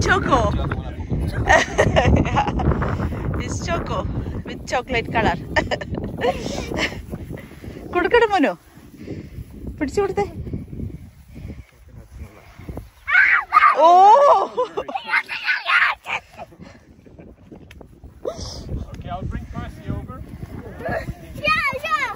choco. It's choco with chocolate color. കൊടുക്കട്ടെ മോനു പിടിച്ചു കൊടുത്തേ ഓ Okay, I'll bring Percy over. Yeah, yeah.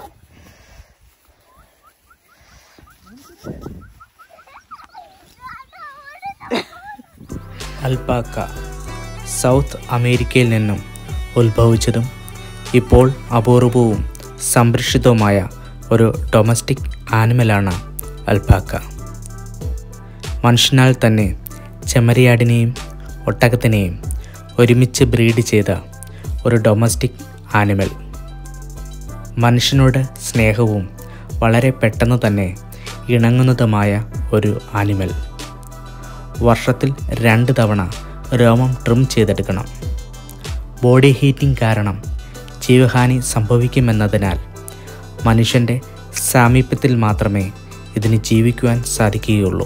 Alpaca south അമേരിക്കയിൽ നിന്നും ഉത്ഭവിച്ചതും ഇപ്പോൾ അപൂർവവും സംരക്ഷിതവുമായ ഒരു ഡൊമസ്റ്റിക് ആനിമലാണ് അൽപാക്ക മനുഷ്യനാൽ തന്നെ ചെമ്മരിയാടിനെയും ഒട്ടകത്തിനെയും ഒരുമിച്ച് ബ്രീഡ് ചെയ്ത ഒരു ഡൊമസ്റ്റിക് ആനിമൽ മനുഷ്യനോട് സ്നേഹവും വളരെ പെട്ടെന്ന് തന്നെ ഇണങ്ങുന്നതുമായ ഒരു ആനിമൽ വർഷത്തിൽ രണ്ട് തവണ രോമം ട്രിം ചെയ്തെടുക്കണം ബോഡി ഹീറ്റിംഗ് കാരണം ജീവഹാനി സംഭവിക്കുമെന്നതിനാൽ മനുഷ്യൻ്റെ സാമീപ്യത്തിൽ മാത്രമേ ഇതിന് ജീവിക്കുവാൻ സാധിക്കുകയുള്ളൂ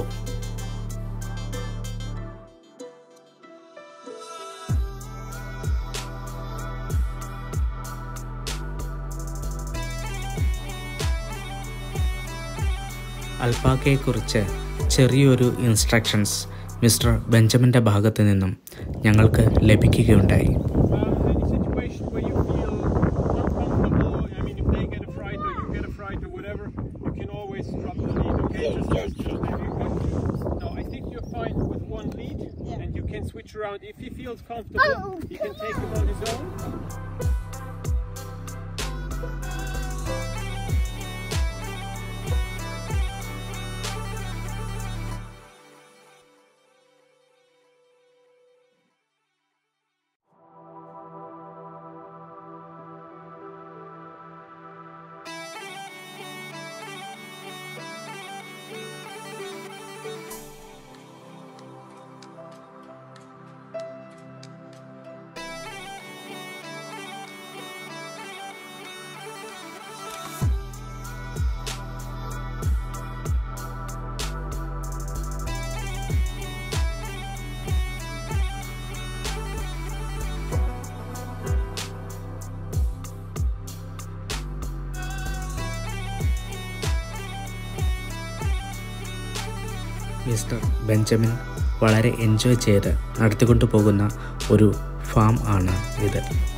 അൽപാക്കയെക്കുറിച്ച് ചെറിയൊരു ഇൻസ്ട്രക്ഷൻസ് മിസ്റ്റർ ബെഞ്ചമിൻ്റെ ഭാഗത്തു നിന്നും ഞങ്ങൾക്ക് ലഭിക്കുകയുണ്ടായി Um, any situation where you feel uncomfortable, I mean, if they get a fright or you get a fright or whatever, you can always drop the lead, okay? Just, just maybe you can- No, I think you're fine with one lead, and you can switch around. If he feels comfortable, Oh, he can take him on his own. Mister Benjamin വളരെ enjoy ചെയ്ത് നടത്തിക്കൊണ്ടു പോകുന്ന ഒരു farm ആണ് ഇത്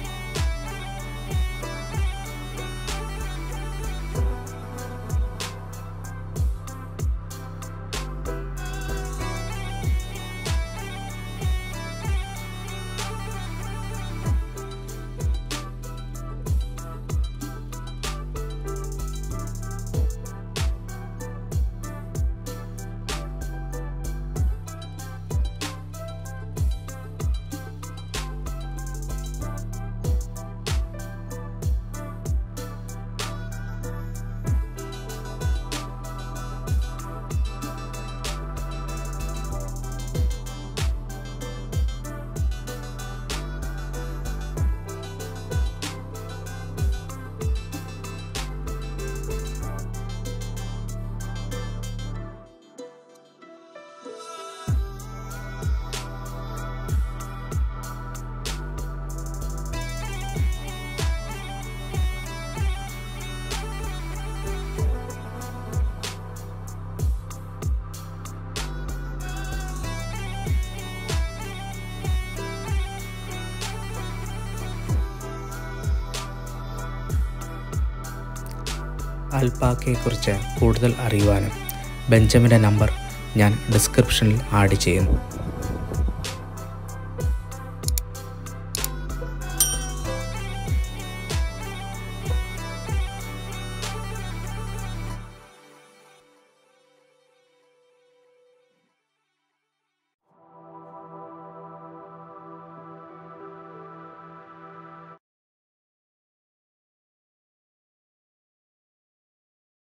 അൽപാക്കയെക്കുറിച്ച് കൂടുതൽ അറിയുവാനും ബെഞ്ചമിൻ്റെ number ഞാൻ ഡിസ്ക്രിപ്ഷനിൽ ആഡ് ചെയ്യുന്നു